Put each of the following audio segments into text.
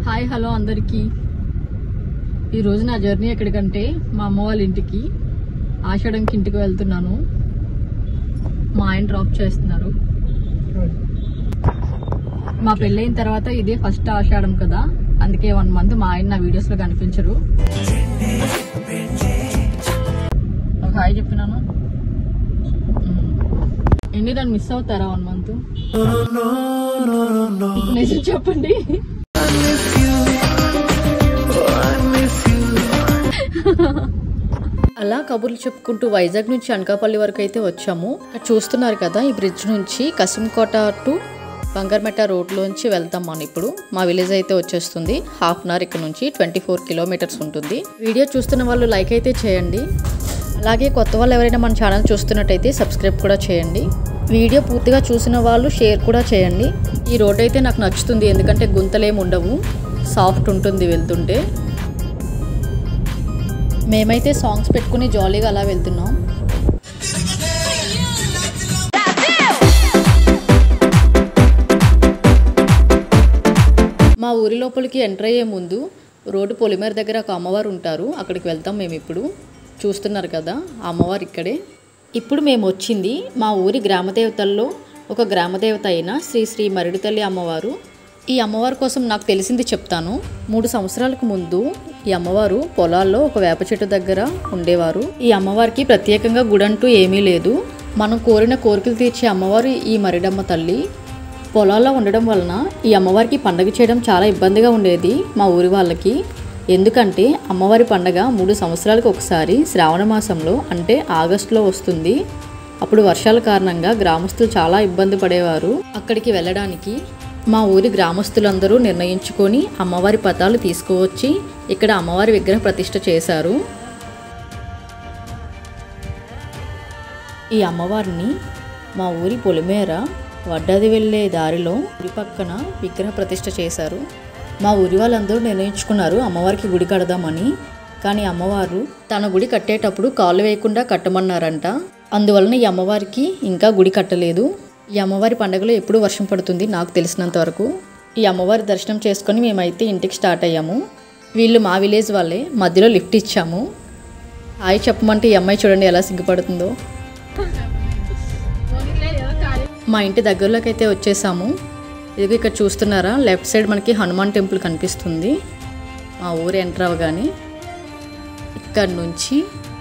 hi hello అందరికీ ఈరోజు నా జర్నీ ఎక్కడికంటే మా అమ్మ వాళ్ళ ఇంటికి ఆషాఢంకి ఇంటికి వెళ్తున్నాను మా ఆయన డ్రాప్ చేస్తున్నారు మా పెళ్ళైన తర్వాత ఇదే ఫస్ట్ ఆషాఢం కదా అందుకే వన్ మంత్ మా ఆయన నా వీడియోస్ లో కనిపించరు ఒక హాయ్ చెప్పినాను ఎన్ని దాన్ని మిస్ అవుతారా వన్ మంత్ నిజం చెప్పండి అలా కబుర్లు చెప్పుకుంటూ వైజాగ్ నుంచి అనకాపల్లి వరకు అయితే వచ్చాము అక్కడ చూస్తున్నారు కదా ఈ బ్రిడ్జ్ నుంచి కసింకోట టు బంగారమెట్ట రోడ్లోంచి వెళ్తాం మనం ఇప్పుడు మా విలేజ్ అయితే వచ్చేస్తుంది హాఫ్ అన్ అవర్ ఇక్కడ నుంచి ట్వంటీ ఫోర్ కిలోమీటర్స్ ఉంటుంది వీడియో చూస్తున్న వాళ్ళు లైక్ అయితే చేయండి అలాగే కొత్త వాళ్ళు ఎవరైనా మన ఛానల్ చూస్తున్నట్టయితే సబ్స్క్రైబ్ కూడా చేయండి వీడియో పూర్తిగా చూసిన వాళ్ళు షేర్ కూడా చేయండి ఈ రోడ్ అయితే నాకు నచ్చుతుంది ఎందుకంటే గుంతలేం ఉండవు సాఫ్ట్ ఉంటుంది వెళ్తుంటే మేమైతే సాంగ్స్ పెట్టుకుని జాలీగా అలా వెళ్తున్నాం మా ఊరి లోపలికి ఎంటర్ అయ్యే ముందు రోడ్డు పొలిమేర దగ్గర ఒక అమ్మవారు ఉంటారు అక్కడికి వెళ్తాం మేము ఇప్పుడు చూస్తున్నారు కదా ఆ అమ్మవారు ఇక్కడే ఇప్పుడు మేము వచ్చింది మా ఊరి గ్రామదేవతల్లో ఒక గ్రామదేవత అయిన శ్రీ శ్రీ మరిడితల్లి అమ్మవారు ఈ అమ్మవారి కోసం నాకు తెలిసింది చెప్తాను మూడు సంవత్సరాలకు ముందు ఈ అమ్మవారు పొలాల్లో ఒక వేప చెట్టు దగ్గర ఉండేవారు ఈ అమ్మవారికి ప్రత్యేకంగా గుడంటూ ఏమీ లేదు మనం కోరిన కోరికలు తీర్చే అమ్మవారు ఈ మరిడమ్మ తల్లి పొలాల్లో ఉండడం వలన ఈ అమ్మవారికి పండగ చేయడం చాలా ఇబ్బందిగా ఉండేది మా ఊరి వాళ్ళకి ఎందుకంటే అమ్మవారి పండగ మూడు సంవత్సరాలకు ఒకసారి శ్రావణ మాసంలో అంటే ఆగస్టులో వస్తుంది అప్పుడు వర్షాల కారణంగా గ్రామస్తులు చాలా ఇబ్బంది పడేవారు అక్కడికి వెళ్ళడానికి మా ఊరి గ్రామస్తులందరూ నిర్ణయించుకొని అమ్మవారి పతాలు తీసుకువచ్చి ఇక్కడ అమ్మవారి విగ్రహ ప్రతిష్ఠ చేశారు ఈ అమ్మవారిని మా ఊరి పొలిమేర వడ్డది వెళ్ళే దారిలో గుడి పక్కన విగ్రహ ప్రతిష్ఠ చేశారు మా ఊరి వాళ్ళందరూ నిర్ణయించుకున్నారు అమ్మవారికి గుడి కడదామని కానీ అమ్మవారు తన గుడి కట్టేటప్పుడు కాలు వేయకుండా కట్టమన్నారంట అందువలన ఈ అమ్మవారికి ఇంకా గుడి కట్టలేదు ఈ అమ్మవారి పండుగలో ఎప్పుడు వర్షం పడుతుంది నాకు తెలిసినంత వరకు ఈ అమ్మవారి దర్శనం చేసుకొని మేమైతే ఇంటికి స్టార్ట్ అయ్యాము వీళ్ళు మా విలేజ్ వాళ్ళే మధ్యలో లిఫ్ట్ ఇచ్చాము హాయ్ చెప్పమంటే ఈ అమ్మాయి చూడండి ఎలా సిగ్గుపడుతుందో మా ఇంటి దగ్గరలోకి అయితే వచ్చేసాము ఇది ఇక్కడ చూస్తున్నారా లెఫ్ట్ సైడ్ మనకి హనుమాన్ టెంపుల్ కనిపిస్తుంది మా ఊరు ఎంటర్ అవ్వగానే ఇక్కడ నుంచి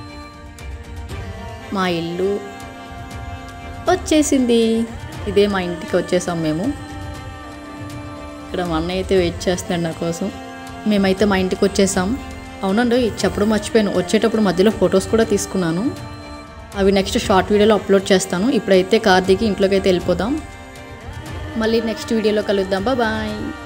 మా ఇల్లు వచ్చేసింది ఇదే మా ఇంటికి వచ్చేసాం మేము ఇక్కడ మా అన్నయ్య అయితే వెయిట్ చేస్తున్నాడు నా కోసం మేమైతే మా ఇంటికి వచ్చేసాం అవునండి ఇది చెప్పడం మర్చిపోయాను వచ్చేటప్పుడు మధ్యలో ఫొటోస్ కూడా తీసుకున్నాను అవి నెక్స్ట్ షార్ట్ వీడియోలో అప్లోడ్ చేస్తాను ఇప్పుడైతే కార్ దిగి ఇంట్లోకి అయితే వెళ్ళిపోదాం మళ్ళీ నెక్స్ట్ వీడియోలో కలుద్దాం బాయ్